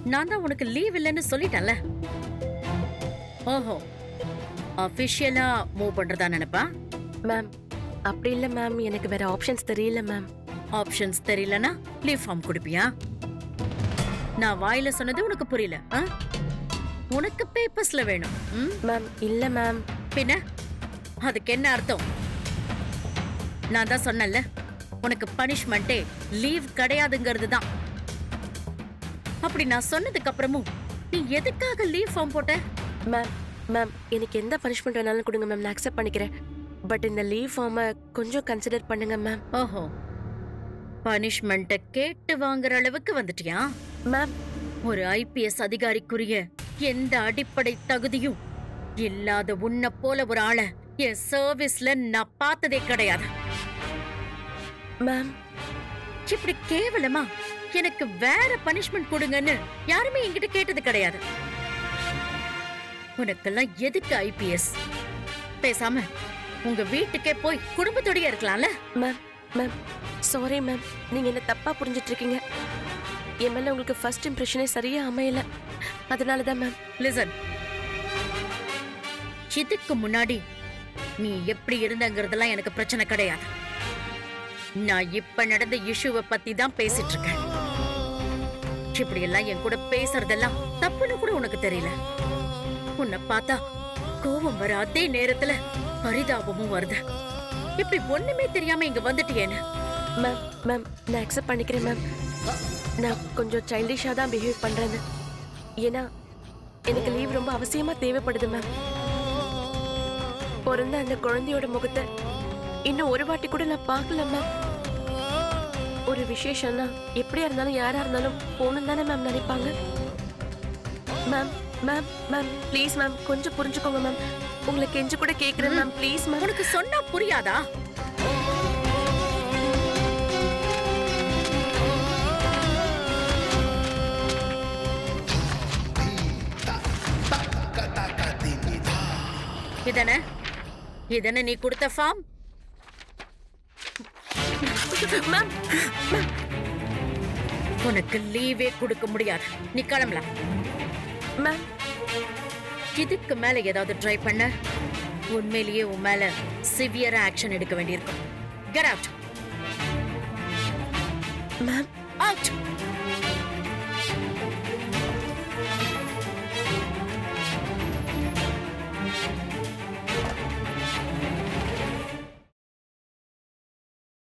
நான் தான் உனக்கு லீவ் இல்லைன்னு சொல்லிட்டேன்ல ஓஹோ அபிஷியலா மூவ் பண்றதா நினைப்பா மேம் அப்படி இல்ல மேம் எனக்கு வேற ஆப்ஷன்ஸ் தெரியல மேம் ஆப்ஷன்ஸ் தெரியலனா லீவ் ஃபார்ம் கொடுப்பியா நான் வாயில சொன்னது உனக்கு புரியல ஆ? உனக்கு பேப்பர்ஸ்ல வேணும் ம்? மேம் இல்ல மேம் பின்ன அதுக்கு என்ன அர்த்தம் நான் தான் சொன்னேன்ல உனக்கு பனிஷ்மெண்ட்டே லீவ் கிடையாதுங்கிறது தான் அப்படி நான் சொன்னதுக்கு அப்புறமும் நீ எதுக்காக லீவ் ஃபார்ம் போட்ட மேம் மேம் எனக்கு எந்த பனிஷ்மெண்ட் வேணாலும் கொடுங்க மேம் நான் அக்செப்ட் பண்ணிக்கிறேன் பட் இந்த லீவ் ஃபார்மை கொஞ்சம் கன்சிடர் பண்ணுங்க மேம் ஓஹோ பனிஷ்மெண்ட்டை கேட்டு வாங்குற அளவுக்கு வந்துட்டியா மேம் ஒரு ஐபிஎஸ் அதிகாரிக்குரிய எந்த அடிப்படை தகுதியும் இல்லாத உன்னை போல ஒரு ஆளை என் சர்வீஸ்ல நான் பார்த்ததே கிடையாது மேம் இப்படி கேவலமா எனக்கு வேற பனிஷ்மெண்ட் கொடுங்கன்னு யாருமே என்கிட்ட கேட்டது கிடையாது உனக்கெல்லாம் எதுக்கு ஐபிஎஸ் பேசாம உங்க வீட்டுக்கே போய் குடும்பத்தோடயே இருக்கலாம்ல மேம் மேம் சாரி மேம் நீங்க என்ன தப்பா புரிஞ்சிட்டு இருக்கீங்க என் மேல உங்களுக்கு ஃபர்ஸ்ட் இம்ப்ரெஷனே சரியா அமையல அதனால தான் மேம் லிசன் இதுக்கு முன்னாடி நீ எப்படி இருந்தங்கிறதெல்லாம் எனக்கு பிரச்சனை கிடையாது நான் இப்ப நடந்த இஷ்யூவை பத்தி தான் பேசிட்டு இருக்கேன் இப்படி எல்லாம் என் கூட பேசுறதெல்லாம் தப்புன்னு கூட உனக்கு தெரியல உன்னை பார்த்தா கோபம் வர அதே நேரத்துல பரிதாபமும் வருது இப்படி ஒண்ணுமே தெரியாம இங்க வந்துட்டியேன்னு மேம் மேம் நான் அக்செப்ட் பண்ணிக்கிறேன் மேம் நான் கொஞ்சம் சைல்டிஷாக தான் பிஹேவ் பண்ணுறேன்னு ஏன்னா எனக்கு லீவ் ரொம்ப அவசியமா தேவைப்படுது மேம் பிறந்த அந்த குழந்தையோட முகத்தை இன்னும் ஒரு வாட்டி கூட நான் பார்க்கல மேம் ஒரு விசேஷம்னா எப்படியா இருந்தாலும் யாரா இருந்தாலும் போகணும் தானே மேம் நினைப்பாங்க ma'am ma'am ma'am please ma'am கொஞ்சம் புரிஞ்சுக்கோங்க மேம் உங்களை கெஞ்சு கூட கேட்குறேன் மேம் ப்ளீஸ் மேம் உனக்கு சொன்னா புரியாதா இதன இதன நீ கொடுத்த ஃபார்ம் மேம் உனக்கு லீவே கொடுக்க முடியாது நீ கிளம்பலாம் மேம் இதுக்கு மேல ஏதாவது ட்ரை பண்ண உண்மையிலேயே உன் மேல சிவியரா ஆக்ஷன் எடுக்க வேண்டியிருக்கும் கெட் அவுட் மேம் அவுட்